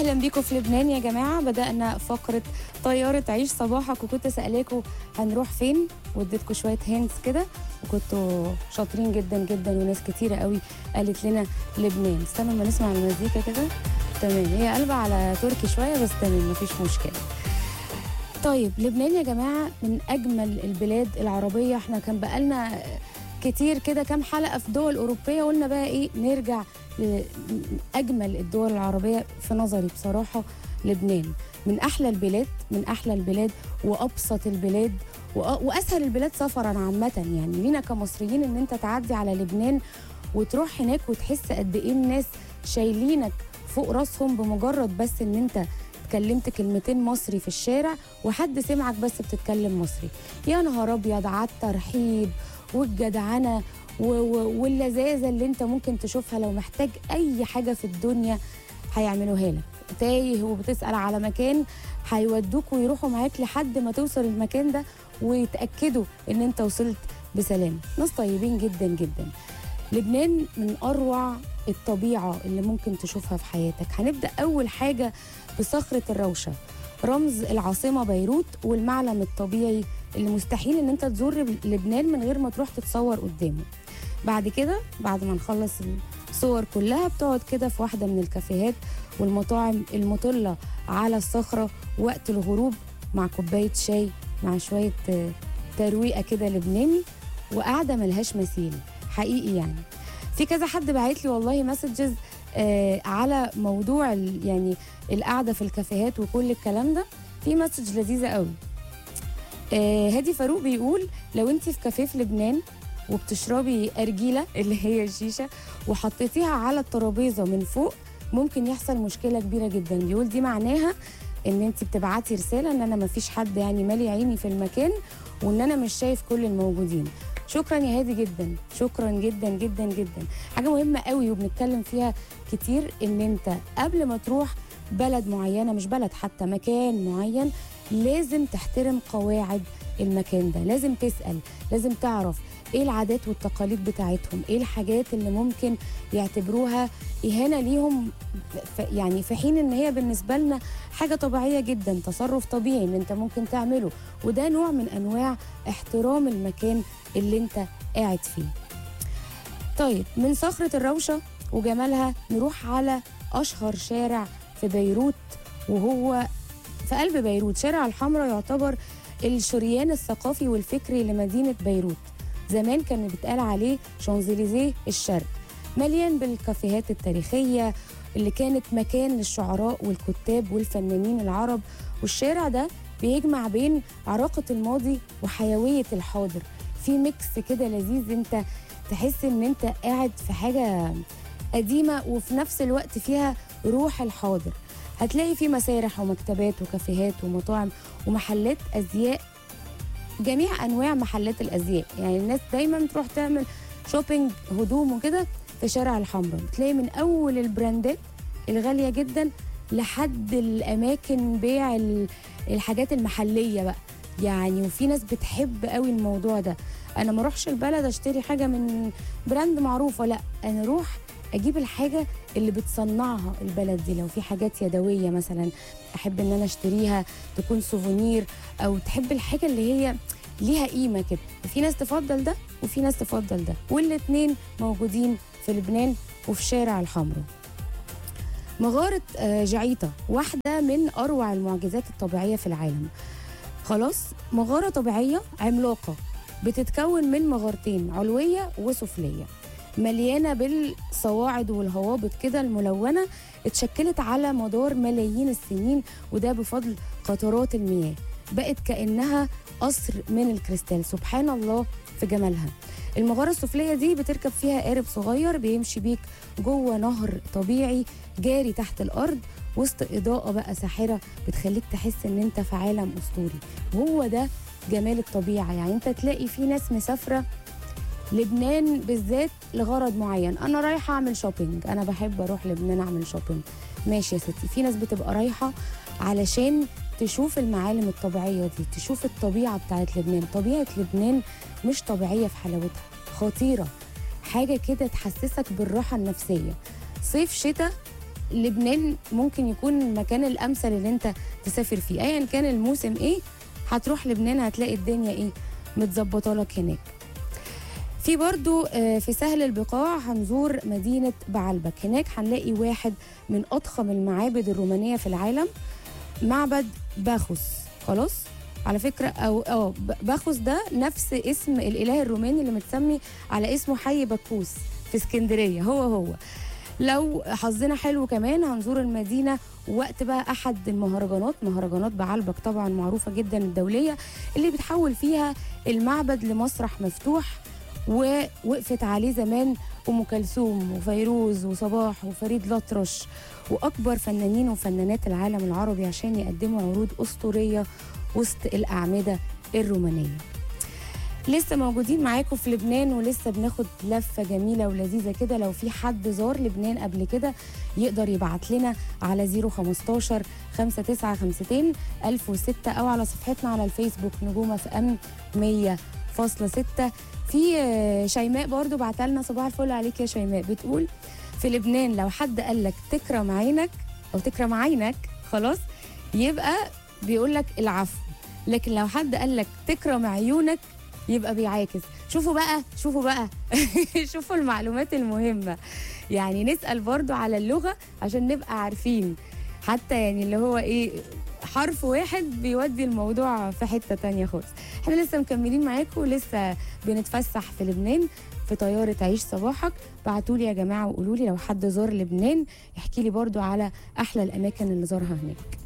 اهلا بيكم في لبنان يا جماعه بدانا فقره طياره عيش صباحك وكنت سالاكم هنروح فين واديتكم شويه هينتس كده وكنتوا شاطرين جدا جدا وناس كتيره قوي قالت لنا لبنان استنوا ما نسمع المزيكا كده تمام هي قلبة على تركي شويه بس تمام مفيش مشكله طيب لبنان يا جماعه من اجمل البلاد العربيه احنا كان بقالنا كتير كده كام حلقه في دول اوروبيه قلنا بقى ايه نرجع لاجمل الدول العربيه في نظري بصراحه لبنان من احلى البلاد من احلى البلاد وابسط البلاد وأ- واسهل البلاد سفرا عامه يعني لينا كمصريين ان انت تعدي على لبنان وتروح هناك وتحس قد ايه الناس شايلينك فوق راسهم بمجرد بس ان انت اتكلمت كلمتين مصري في الشارع وحد سمعك بس بتتكلم مصري يا نهار ابيض على الترحيب والجدعنه و- و- واللذاذه اللي انت ممكن تشوفها لو محتاج اي حاجه في الدنيا هيعملوها لك تايه وبتسال على مكان هيودوك ويروحوا معاك لحد ما توصل المكان ده ويتاكدوا ان انت وصلت بسلام ناس طيبين جدا جدا لبنان من اروع الطبيعه اللي ممكن تشوفها في حياتك هنبدا اول حاجه بصخره الروشه رمز العاصمه بيروت والمعلم الطبيعي اللي مستحيل ان انت تزور لبنان من غير ما تروح تتصور قدامه بعد كده بعد ما نخلص الصور كلها بتقعد كده في واحده من الكافيهات والمطاعم المطله على الصخره وقت الغروب مع كوبايه شاي مع شويه آه، ترويقه كده لبناني وقاعده ملهاش مثيل حقيقي يعني في كذا حد بعت لي والله مسجز آه على موضوع ال- يعني القعده في الكافيهات وكل الكلام ده في مسج لذيذه قوي آه هادي فاروق بيقول لو انت في كافيه في لبنان وبتشربي ارجيله اللي هي الشيشه وحطيتيها على الترابيزه من فوق ممكن يحصل مشكله كبيره جدا بيقول دي معناها ان انت بتبعتي رساله ان انا مفيش حد يعني مالي عيني في المكان وان انا مش شايف كل الموجودين شكرا يا هادي جدا شكرا جدا جدا جدا حاجه مهمه قوي وبنتكلم فيها كتير ان انت قبل ما تروح بلد معينه مش بلد حتى مكان معين لازم تحترم قواعد المكان ده لازم تسال لازم تعرف ايه العادات والتقاليد بتاعتهم ايه الحاجات اللي ممكن يعتبروها اهانه ليهم ف- يعني في حين ان هي بالنسبه لنا حاجه طبيعيه جدا تصرف طبيعي ان انت ممكن تعمله وده نوع من انواع احترام المكان اللي انت قاعد فيه طيب من صخره الروشه وجمالها نروح على اشهر شارع في بيروت وهو في قلب بيروت شارع الحمراء يعتبر الشريان الثقافي والفكري لمدينه بيروت زمان كان بيتقال عليه شانزليزيه الشرق مليان بالكافيهات التاريخيه اللي كانت مكان للشعراء والكتاب والفنانين العرب والشارع ده بيجمع بين عراقه الماضي وحيويه الحاضر في ميكس كده لذيذ انت تحس ان انت قاعد في حاجه قديمه وفي نفس الوقت فيها روح الحاضر هتلاقي في مسارح ومكتبات وكافيهات ومطاعم ومحلات ازياء جميع انواع محلات الازياء يعني الناس دايما تروح تعمل شوبينج هدوم وكده في شارع الحمراء تلاقي من اول البراندات الغاليه جدا لحد الاماكن بيع ال- الحاجات المحليه بقى يعني وفي ناس بتحب قوي الموضوع ده انا ما اروحش البلد اشتري حاجه من براند معروفه لا انا اروح اجيب الحاجه اللي بتصنعها البلد دي لو في حاجات يدويه مثلا احب ان انا اشتريها تكون سوفونير او تحب الحاجه اللي هي ليها قيمه كده في ناس تفضل ده وفي ناس تفضل ده والاتنين موجودين في لبنان وفي شارع الحمراء مغارة آه، جعيطة واحدة من أروع المعجزات الطبيعية في العالم خلاص مغارة طبيعية عملاقة بتتكون من مغارتين علوية وسفلية مليانة بالصواعد والهوابط كده الملونة اتشكلت على مدار ملايين السنين وده بفضل قطرات المياه بقت كأنها قصر من الكريستال سبحان الله في جمالها المغارة السفلية دي بتركب فيها قارب صغير بيمشي بيك جوه نهر طبيعي جاري تحت الأرض وسط إضاءة بقى ساحرة بتخليك تحس إن أنت في عالم أسطوري وهو ده جمال الطبيعة يعني أنت تلاقي في ناس مسافرة لبنان بالذات لغرض معين انا رايحه اعمل شوبينج انا بحب اروح لبنان اعمل شوبينج ماشي يا ستي في ناس بتبقى رايحه علشان تشوف المعالم الطبيعيه دي تشوف الطبيعه بتاعت لبنان طبيعه لبنان مش طبيعيه في حلاوتها خطيره حاجه كده تحسسك بالراحه النفسيه صيف شتاء لبنان ممكن يكون المكان الامثل اللي انت تسافر فيه ايا كان الموسم ايه هتروح لبنان هتلاقي الدنيا ايه متظبطه لك هناك في برضو آه، في سهل البقاع هنزور مدينة بعلبك هناك هنلاقي واحد من أضخم المعابد الرومانية في العالم معبد باخوس خلاص على فكرة أو أو ب- باخوس ده نفس اسم الإله الروماني اللي متسمي على اسمه حي بكوس في اسكندرية هو هو لو حظنا حلو كمان هنزور المدينة وقت بقى أحد المهرجانات مهرجانات بعلبك طبعا معروفة جدا الدولية اللي بتحول فيها المعبد لمسرح مفتوح ووقفت عليه زمان ام كلثوم وفيروز وصباح وفريد الأطرش واكبر فنانين وفنانات العالم العربي عشان يقدموا عروض اسطوريه وسط الاعمده الرومانيه لسه موجودين معاكم في لبنان ولسه بناخد لفه جميله ولذيذه كده لو في حد زار لبنان قبل كده يقدر يبعت لنا على 015 5952 1006 او على صفحتنا على الفيسبوك نجوم اف ام 100.6 في آه، شيماء برضو بعتها لنا صباح الفل عليك يا شيماء بتقول في لبنان لو حد قال لك تكرم عينك او تكرم عينك خلاص يبقى بيقول لك العفو لكن لو حد قال لك تكرم عيونك يبقى بيعاكس شوفوا بقى شوفوا بقى شوفوا المعلومات المهمة يعني نسأل برضو على اللغة عشان نبقى عارفين حتى يعني اللي هو ايه حرف واحد بيودي الموضوع في حتة تانية خالص احنا لسه مكملين معاكم ولسه بنتفسح في لبنان في طيارة عيش صباحك بعتولي يا جماعة وقولوا لي لو حد زار لبنان يحكي لي برضو على أحلى الأماكن اللي زارها هناك